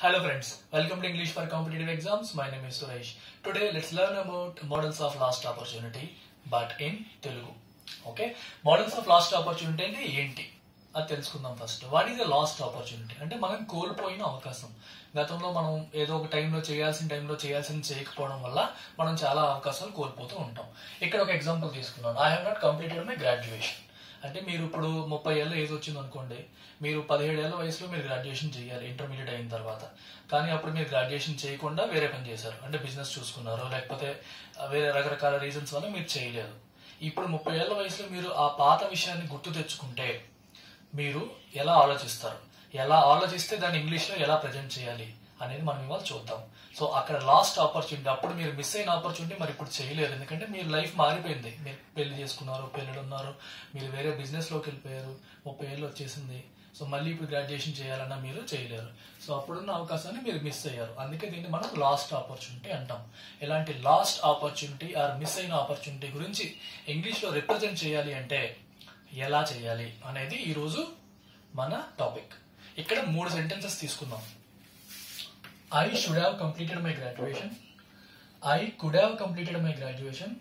Hello friends, welcome to English for Competitive Exams. My name is Suresh. Today let's learn about models of last opportunity but in Telugu. Okay models of lost opportunity అంటే ఏంటి అది తెలుసుకుందాం first what is the lost opportunity అంటే మనం కోల్పోయిన అవకాశం గతంలో మనం ఏదో ఒక టైంలో చేయాల్సిన టైంలో చేయాల్సింది చేయకపోవడం వల్ల మనం చాలా అవకాశాలు కోల్పోతూ ఉంటాం ఇక్కడ ఒక ఎగ్జాంపుల్ తీసుకున్నాను I have not completed my graduation అంటే మీరు ఇప్పుడు ముప్పై ఏళ్ళ ఏజ్ వచ్చింది అనుకోండి మీరు పదిహేడు ఏళ్ళ వయసులో మీరు గ్రాడ్యుయేషన్ చేయాలి ఇంటర్మీడియట్ అయిన తర్వాత కానీ అప్పుడు మీరు గ్రాడ్యుయేషన్ చేయకుండా వేరే పని చేశారు అంటే బిజినెస్ చూసుకున్నారు లేకపోతే వేరే రకరకాల రీజన్స్ వల్ల మీరు చేయలేదు ఇప్పుడు ముప్పై ఏళ్ళ వయసులో మీరు ఆ పాత విషయాన్ని గుర్తు తెచ్చుకుంటే మీరు ఎలా ఆలోచిస్తారు ఎలా ఆలోచిస్తే దాన్ని ఇంగ్లీష్లో ఎలా ప్రజెంట్ చేయాలి అనేది మనం ఇవాళ చూద్దాం సో అక్కడ లాస్ట్ ఆపర్చునిటీ అప్పుడు మీరు మిస్ అయిన ఆపర్చునిటీ మరి ఇప్పుడు చేయలేరు ఎందుకంటే మీ లైఫ్ మారిపోయింది మీరు పెళ్లి చేసుకున్నారు పెళ్ళిడు ఉన్నారు మీరు వేరే బిజినెస్ లోకి వెళ్ళిపోయారు ముప్పై ఏళ్ళు వచ్చేసింది సో మళ్ళీ ఇప్పుడు గ్రాడ్యుయేషన్ చేయాలన్నా మీరు చేయలేరు సో అప్పుడున్న అవకాశాన్ని మీరు మిస్ అయ్యారు అందుకే దీన్ని మనం లాస్ట్ ఆపర్చునిటీ అంటాం ఇలాంటి లాస్ట్ ఆపర్చునిటీ ఆర్ మిస్ అయిన ఆపర్చునిటీ గురించి ఇంగ్లీష్లో రిప్రజెంట్ చేయాలి అంటే ఎలా చేయాలి అనేది ఈరోజు మన టాపిక్ ఇక్కడ మూడు సెంటెన్సెస్ తీసుకుందాం I should have completed my graduation I could have completed my graduation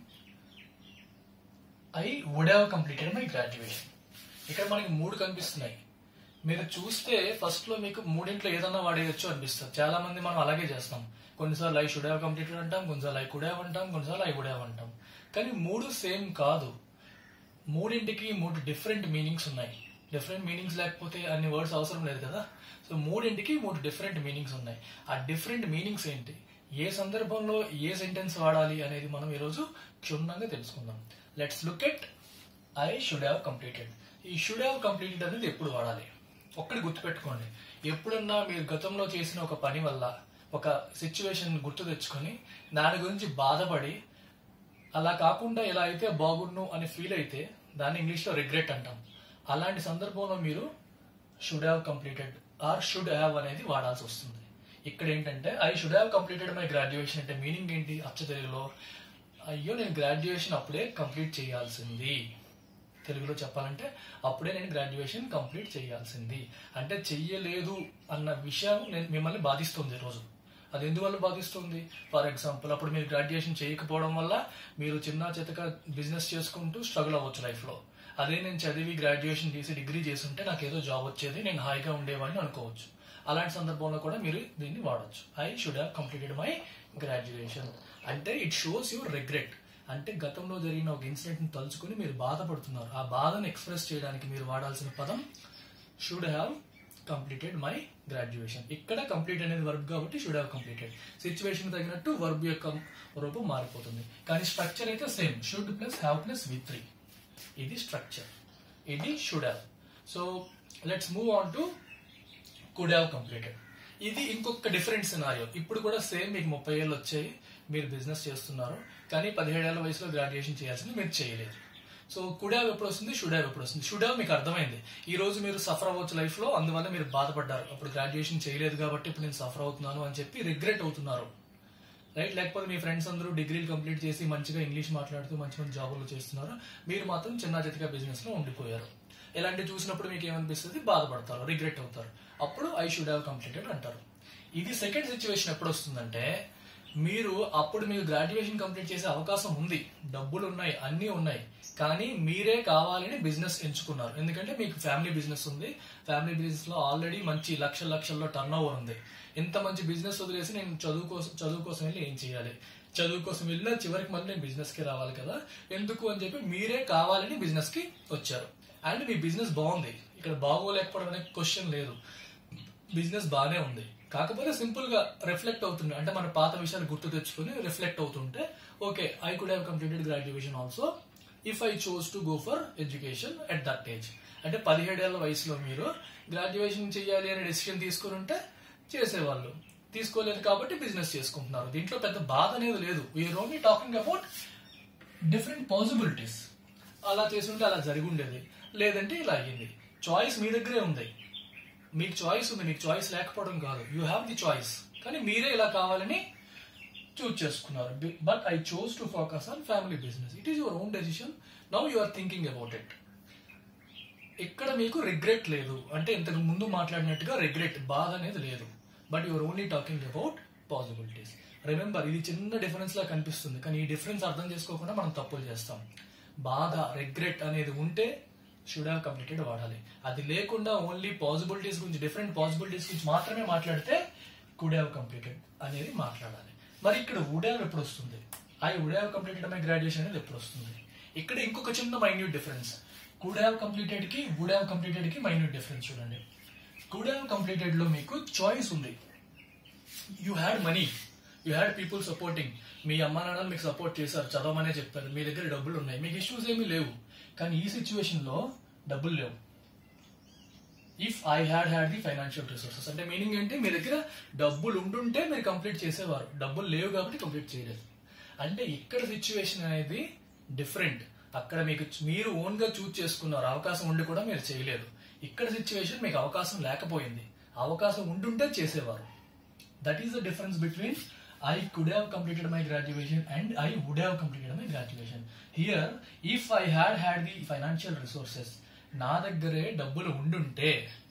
I would have completed my graduation ఇక్కడ మనకి మూడు కనిపిస్తున్నాయి మీరు చూస్తే ఫస్ట్ లో మీకు మూడింట్లో ఏదన్నా వాడేయచ్చు అనిపిస్తుంది చాలా మంది మనం అలాగే చేస్తాం కొన్నిసార్లు ఐ షుడ్ హ్యావ్ కంప్లీటెడ్ అంటాం కొన్నిసార్లు ఐ కుడ్ హ్యావ్ అంటాం కొన్నిసార్లు ఐ వుడ్ హ్యావ్ అంటాం కానీ మూడు సేమ్ కాదు మూడింటికి మూడు డిఫరెంట్ మీనింగ్స్ ఉన్నాయి డిఫరెంట్ మీనింగ్స్ లేకపోతే అన్ని వర్డ్స్ అవసరం లేదు కదా సో మూడింటికి మూడు డిఫరెంట్ మీనింగ్స్ ఉన్నాయి ఆ డిఫరెంట్ మీనింగ్స్ ఏంటి ఏ సందర్భంలో ఏ సెంటెన్స్ వాడాలి అనేది మనం ఈరోజు క్షుణ్ణంగా తెలుసుకుందాం let's look at I should have completed ఈ షుడ్ హ్యావ్ కంప్లీటెడ్ అనేది ఎప్పుడు వాడాలి ఒక్కటి గుర్తుపెట్టుకోండి ఎప్పుడన్నా మీరు గతంలో చేసిన ఒక పని వల్ల ఒక సిచ్యువేషన్ గుర్తు తెచ్చుకొని దాని గురించి బాధపడి అలా కాకుండా ఇలా అయితే బాగుండు అని ఫీల్ అయితే దాన్ని ఇంగ్లీష్లో రిగ్రెట్ అంటాం అలాంటి సందర్భంలో మీరు should have completed or should have అనేది వాడాల్సి వస్తుంది ఇక్కడ ఏంటంటే I should have completed my graduation అంటే మీనింగ్ ఏంటి అచ్చ తెలుగులో అయ్యో నేను గ్రాడ్యుయేషన్ అప్పుడే కంప్లీట్ చేయాల్సింది తెలుగులో చెప్పాలంటే అప్పుడే నేను గ్రాడ్యుయేషన్ కంప్లీట్ చేయాల్సింది అంటే చెయ్యలేదు అన్న విషయం నేను మిమ్మల్ని బాధిస్తుంది రోజు అది ఎందువల్ల బాధిస్తుంది ఫర్ ఎగ్జాంపుల్ అప్పుడు మీరు గ్రాడ్యుయేషన్ చేయకపోవడం వల్ల మీరు చిన్న చితక బిజినెస్ చేసుకుంటూ స్ట్రగుల్ అవ్వచ్చు లైఫ్లో అదే నేను చదివి గ్రాడ్యుయేషన్ చేసి డిగ్రీ చేస్తుంటే నాకు ఏదో జాబ్ వచ్చేది నేను హాయిగా ఉండేవాడిని అనుకోవచ్చు అలాంటి సందర్భంలో కూడా మీరు దీన్ని వాడచ్చు I should have completed my graduation అంటే ఇట్ షోస్ యువర్ రిగ్రెట్ అంటే గతంలో జరిగిన ఒక ఇన్సిడెంట్ని తలుచుకుని మీరు బాధపడుతున్నారు ఆ బాధను ఎక్స్ప్రెస్ చేయడానికి మీరు వాడాల్సిన పదం should have completed my graduation ఇక్కడ కంప్లీట్ అనేది వర్బ్ కాబట్టి షుడ్ హ్యావ్ కంప్లీటెడ్ సిచ్యువేషన్ తగినట్టు వర్బ్ యొక్క రూపం మారిపోతుంది కానీ స్ట్రక్చర్ అయితే same should plus have plus V three ఇది స్ట్రక్చర్ ఇది should have so let's move on to could have completed ఇది ఇంకొక డిఫరెంట్ సినారియో ఇప్పుడు కూడా సేమ్ మీకు ముప్పై ఏళ్ళు వచ్చాయి మీరు బిజినెస్ చేస్తున్నారు కానీ పదిహేడేళ్ల వయసులో గ్రాడ్యుయేషన్ చేయాల్సింది మీరు చేయలేదు సో కుడ్ హ్యావ్ ఎప్పుడు వస్తుంది షుడ్ హ్యావ్ ఎప్పుడు వస్తుంది షుడ్ హ్యావ్ మీకు అర్థమైంది ఈ రోజు మీరు సఫర్ అవ్వచ్చు లైఫ్ లో అందువల్ల మీరు బాధపడ్డారు అప్పుడు గ్రాడ్యుయేషన్ చేయలేదు కాబట్టి ఇప్పుడు నేను సఫర్ అవుతున్నాను అని చెప్పి రిగ్రెట్ అవుతున్నారు రైట్ లేకపోతే మీ ఫ్రెండ్స్ అందరూ డిగ్రీలు కంప్లీట్ చేసి మంచిగా ఇంగ్లీష్ మాట్లాడుతూ మంచి మంచి జాబులు చేస్తున్నారు మీరు మాత్రం చిన్న చితక బిజినెస్ లో ఉండిపోయారు ఇలాంటివి చూసినప్పుడు మీకు ఏమనిపిస్తుంది బాధపడతారు రిగ్రెట్ అవుతారు అప్పుడు ఐ షుడ్ హ్యావ్ కంప్లీటెడ్ అంటారు ఇది సెకండ్ సిచ్యువేషన్ ఎప్పుడు వస్తుందంటే మీరు అప్పుడు మీరు గ్రాడ్యుయేషన్ కంప్లీట్ చేసే అవకాశం ఉంది డబ్బులు ఉన్నాయి అన్నీ ఉన్నాయి కానీ మీరే కావాలని బిజినెస్ ఎంచుకున్నారు ఎందుకంటే మీకు ఫ్యామిలీ బిజినెస్ ఉంది ఫ్యామిలీ బిజినెస్ లో ఆల్రెడీ మంచి లక్షల లక్షల్లో టర్న్ ఓవర్ ఉంది ఇంత మంచి బిజినెస్ వదిలేసి నేను చదువు కోసం చదువు కోసం వెళ్ళి ఏం చేయాలి చదువు కోసం వెళ్ళినా చివరికి మళ్ళీ నేను బిజినెస్ కి రావాలి కదా ఎందుకు అని చెప్పి మీరే కావాలని బిజినెస్ కి వచ్చారు అండ్ మీ బిజినెస్ బాగుంది ఇక్కడ బాగోలేకపోవడం అనే క్వశ్చన్ లేదు బిజినెస్ బాగానే ఉంది కాకపోతే సింపుల్ గా రిఫ్లెక్ట్ అవుతుంది అంటే మన పాత విషయాలు గుర్తు తెచ్చుకుని రిఫ్లెక్ట్ అవుతుంటే okay I could have completed graduation also if I chose to go for education at that age అంటే పదిహేడేళ్ల వయసులో మీరు గ్రాడ్యుయేషన్ చేయాలి అనే డెసిషన్ తీసుకుని ఉంటే చేసేవాళ్ళు తీసుకోలేదు కాబట్టి బిజినెస్ చేసుకుంటున్నారు దీంట్లో పెద్ద బాధ అనేది లేదు we're only talking about different possibilities అలా చేసుంటే అలా జరిగి ఉండేది లేదంటే ఇలా అయ్యింది చాయిస్ మీ దగ్గరే ఉంది మీకు చాయిస్ ఉంది మీకు చాయిస్ లేకపోవడం కాదు యూ హ్యావ్ ది చాయిస్ కానీ మీరే ఇలా కావాలని చూస్ చేసుకున్నారు but I chose to focus on family business it is your own decision now you are thinking about it ఇక్కడ మీకు రిగ్రెట్ లేదు అంటే ఇంతకు ముందు మాట్లాడినట్టుగా రిగ్రెట్ బాధ అనేది లేదు but your only talking about possibilities remember ఇది చిన్న డిఫరెన్స్ లా కనిపిస్తుంది కానీ ఈ డిఫరెన్స్ అర్థం చేసుకోకుండా మనం తప్పులు చేస్తాం బాధ రిగ్రెట్ అనేది ఉంటే షుడ్ హ్యావ్ కంప్లీటెడ్ వాడాలి అది లేకుండా ఓన్లీ పాసిబిలిటీస్ గురించి డిఫరెంట్ పాసిబిలిటీస్ గురించి మాత్రమే మాట్లాడితే కుడ్ హ్యావ్ కంప్లీటెడ్ అనేది మాట్లాడాలి మరి ఇక్కడ వుడ్ హ్యావ్ ఎప్పుడు వస్తుంది I would have completed my graduation అనేది ఎప్పుడు వస్తుంది ఇక్కడ ఇంకొక చిన్న minute difference could have completed కి వుడ్ హ్యావ్ కంప్లీటెడ్ కి మైన్యూట్ డిఫరెన్స్ చూడండి కుడ్ హ్యావ్ కంప్లీటెడ్ లో మీకు చాయిస్ ఉంది you had money you had people supporting మీ అమ్మ నాన్నలు మీకు సపోర్ట్ చేశారు చదవమనే చెప్పారు మీ దగ్గర డబ్బులు ఉన్నాయి మీకు ఇష్యూస్ ఏమీ లేవు కానీ ఈ సిచ్యువేషన్ లో డబ్బులు లేవు if I had had the financial resources అంటే మీనింగ్ ఏంటి మీ దగ్గర డబ్బులు ఉండుంటే మీరు కంప్లీట్ చేసేవారు డబ్బులు లేవు కాబట్టి కంప్లీట్ చేయలేదు అంటే ఇక్కడ సిచ్యువేషన్ అనేది డిఫరెంట్ అక్కడ మీకు మీరు ఓన్ గా చూజ్ చేసుకున్నారు అవకాశం ఉండి కూడా మీరు చేయలేదు ఇక్కడ సిచ్యువేషన్ మీకు అవకాశం లేకపోయింది అవకాశం ఉండుంటే చేసేవారు that is the difference between I could have completed my graduation and I would have completed my graduation here if I had had the financial resources నా దగ్గరే డబ్బులు ఉండుంటే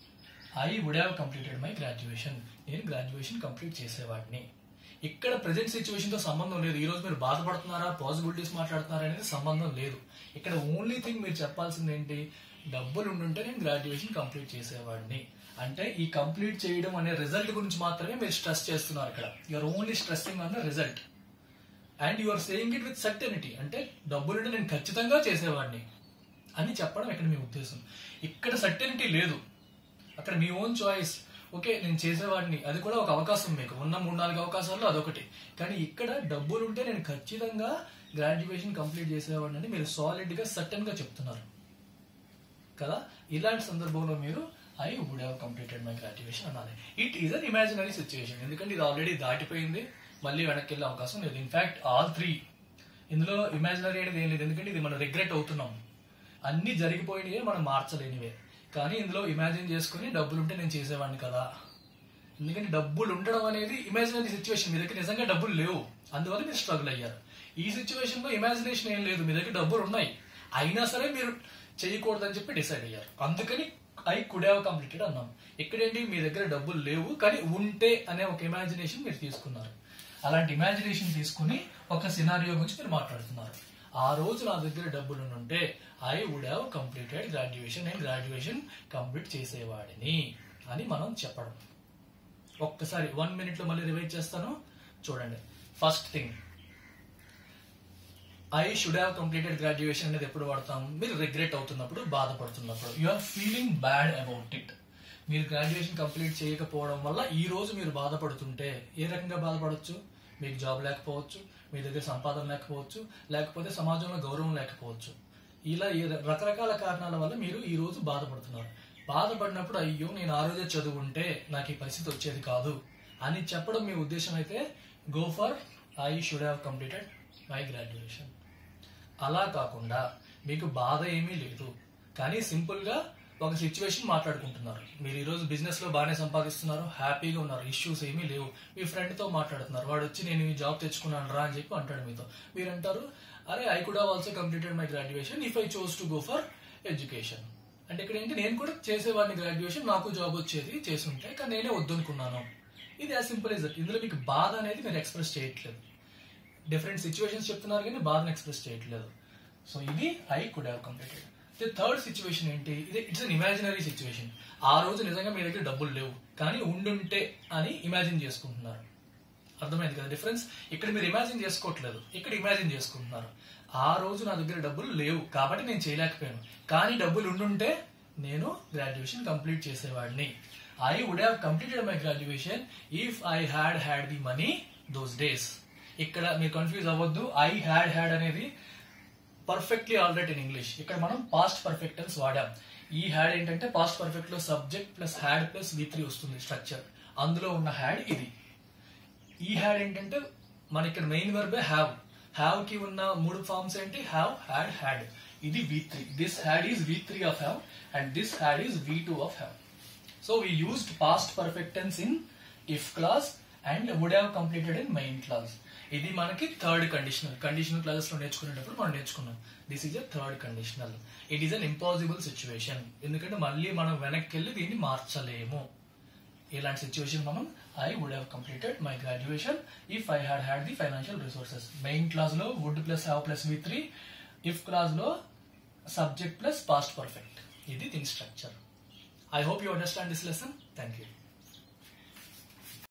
I would have completed my graduation నేను graduation complete చేసేవాడిని ఇక్కడ present situation తో సంబంధం లేదు ఈ రోజు మీరు బాధపడుతున్నారా పాసిబిలిటీస్ మాట్లాడుతున్నారా అనేది సంబంధం లేదు ఇక్కడ ఓన్లీ థింగ్ మీరు చెప్పాల్సింది ఏంటి డబ్బులు ఉండుంటే నేను గ్రాడ్యుయేషన్ కంప్లీట్ చేసేవాడిని అంటే ఈ కంప్లీట్ చేయడం అనే రిజల్ట్ గురించి మాత్రమే మీరు స్ట్రెస్ చేస్తున్నారు ఇక్కడ you're only stressing on the result and you are saying it with certainty అంటే డబ్బులుంటే నేను ఖచ్చితంగా చేసేవాడిని అని చెప్పడం ఇక్కడ మీ ఉద్దేశం ఇక్కడ సర్టెనిటీ లేదు అక్కడ మీ ఓన్ చాయిస్ ఓకే నేను చేసేవాడిని అది కూడా ఒక అవకాశం మీకు ఉన్న మూడు నాలుగు అవకాశాల్లో అదొకటి కానీ ఇక్కడ డబ్బులు ఉంటే నేను ఖచ్చితంగా గ్రాడ్యుయేషన్ కంప్లీట్ చేసేవాడిని అని మీరు సాలిడ్ గా సర్టెన్ గా చెప్తున్నారు కదా ఇలాంటి సందర్భంలో మీరు I would have completed my graduation అనాలి it is an imaginary situation ఎందుకంటే ఇది ఆల్రెడీ దాటిపోయింది మళ్ళీ వెనక్కి వెళ్ళే అవకాశం లేదు ఇన్ఫాక్ట్ ఆల్ త్రీ ఇందులో ఇమాజినరీ అనేది ఏం లేదు ఎందుకంటే ఇది మనం రిగ్రెట్ అవుతున్నాం అన్ని జరిగిపోయినవే మనం మార్చలేనివే కానీ ఇందులో ఇమాజిన్ చేసుకుని డబ్బులు ఉంటే నేను చేసేవాడిని కదా ఎందుకంటే డబ్బులు ఉండడం అనేది ఇమాజినరీ సిచ్యువేషన్ మీ దగ్గర నిజంగా డబ్బులు లేవు అందువల్ల మీరు స్ట్రగుల్ అయ్యారు ఈ సిచ్యువేషన్ లో ఇమాజినేషన్ ఏం లేదు మీ దగ్గర డబ్బులు ఉన్నాయి అయినా సరే మీరు చేయకూడదని చెప్పి డిసైడ్ అయ్యారు అందుకని ఐ కుడ్ హ్యావ్ కంప్లీటెడ్ అన్నాం ఇక్కడేంటి మీ దగ్గర డబ్బులు లేవు కానీ ఉంటే అనే ఒక ఇమాజినేషన్ మీరు తీసుకున్నారు అలాంటి ఇమాజినేషన్ తీసుకుని ఒక సినారియో గురించి మీరు మాట్లాడుతున్నారు ఆ రోజు నా దగ్గర డబ్బులు ఉంటే I would have completed graduation and graduation complete చేసేవాడిని అని మనం చెప్పడం ఒక్కసారి వన్ మినిట్ లో మళ్ళీ రివైజ్ చేస్తాను చూడండి first thing I should have completed graduation అనేది ఎప్పుడు వాడతాం మీరు రిగ్రెట్ అవుతున్నప్పుడు బాధపడుతున్నప్పుడు you are feeling bad about it మీరు గ్రాడ్యుయేషన్ కంప్లీట్ చేయకపోవడం వల్ల ఈ రోజు మీరు బాధపడుతుంటే ఏ రకంగా బాధపడొచ్చు మీకు జాబ్ లేకపోవచ్చు మీ దగ్గర సంపాదన లేకపోవచ్చు లేకపోతే సమాజంలో గౌరవం లేకపోవచ్చు ఇలా ఈ ర- రకరకాల కారణాల వల్ల మీరు ఈ రోజు బాధపడుతున్నారు బాధపడినప్పుడు అయ్యో నేను ఆ రోజే చదువుంటే నాకు ఈ పరిస్థితి వచ్చేది కాదు అని చెప్పడం మీ ఉద్దేశం అయితే go for I should have completed my graduation అలా కాకుండా మీకు బాధ ఏమీ లేదు కానీ సింపుల్ గా ఒక సిచ్యువేషన్ మాట్లాడుకుంటున్నారు మీరు ఈ రోజు బిజినెస్ లో బాగానే సంపాదిస్తున్నారు హ్యాపీగా ఉన్నారు ఇష్యూస్ ఏమీ లేవు మీ ఫ్రెండ్ తో మాట్లాడుతున్నారు వాడు వచ్చి నేను ఈ జాబ్ తెచ్చుకున్నాను రా అని చెప్పి అంటాడు మీతో మీరు అంటారు అరే I could also completed my graduation if I chose to go for education అంటే ఇక్కడ ఏంటి నేను కూడా చేసేవాడిని గ్రాడ్యుయేషన్ నాకు జాబ్ వచ్చేది చేసుంటే కానీ నేనే వద్దనుకున్నాను ఇది యాజ్ సింపుల్ ఇస్ ఇందులో మీకు బాధ అనేది మీరు ఎక్స్ప్రెస్ చేయట్లేదు డిఫరెంట్ సిచ్యువేషన్స్ చెప్తున్నారు కానీ బాధను ఎక్స్ప్రెస్ చేయట్లేదు సో ఇది I could have completed the third situation ఏంటి ఇది ఇట్స్ అన్ ఇమాజినరీ సిచ్యువేషన్ ఆ రోజు నిజంగా మీ దగ్గర డబ్బులు లేవు కానీ ఉండుంటే అని ఇమాజిన్ చేసుకుంటున్నారు అర్థమైంది కదా డిఫరెన్స్ ఇక్కడ మీరు ఇమాజిన్ చేసుకోవట్లేదు ఇక్కడ ఇమాజిన్ చేసుకుంటున్నారు ఆ రోజు నా దగ్గర డబ్బులు లేవు కాబట్టి నేను చేయలేకపోయాను కానీ డబ్బులు ఉండుంటే నేను గ్రాడ్యుయేషన్ కంప్లీట్ చేసేవాడిని I would have completed my graduation if I had had the money those days ఇక్కడ మీరు కన్ఫ్యూజ్ అవ్వద్దు ఐ హ్యాడ్ హ్యాడ్ అనేది పర్ఫెక్ట్లీ ఆల్రెడీ ఇన్ ఇంగ్లీష్ ఇక్కడ మనం పాస్ట్ పర్ఫెక్ట్ టెన్స్ వాడాం ఈ హ్యాడ్ ఏంటంటే పాస్ట్ పర్ఫెక్ట్ లో subject plus had plus V three వస్తుంది స్ట్రక్చర్ అందులో ఉన్న హ్యాడ్ ఇది ఈ హ్యాడ్ ఏంటంటే మన ఇక్కడ మెయిన్ వర్బే హ్యావ్ హ్యావ్ కి ఉన్న మూడు ఫార్మ్స్ ఏంటి హ్యావ్ హ్యాడ్ హ్యాడ్ ఇది V three this had is V three of have and this had is V two of have so we used past perfect tense in if clause and would have completed in main clause ఇది మనకి third conditional conditional classes లో నేర్చుకునేటప్పుడు మనం నేర్చుకున్నాం this is a third conditional it is an impossible situation ఎందుకంటే మళ్ళీ మనం వెనక్కి వెళ్ళి దీన్ని మార్చలేము ఇలాంటి సిచ్యువేషన్ మనం I would have completed my graduation if I had had the financial resources main clause లో would plus have plus V three if clause లో సబ్జెక్ట్ ప్లస్ పాస్ట్ పర్ఫెక్ట్ ఇది దీని structure I hope you understand this lesson thank you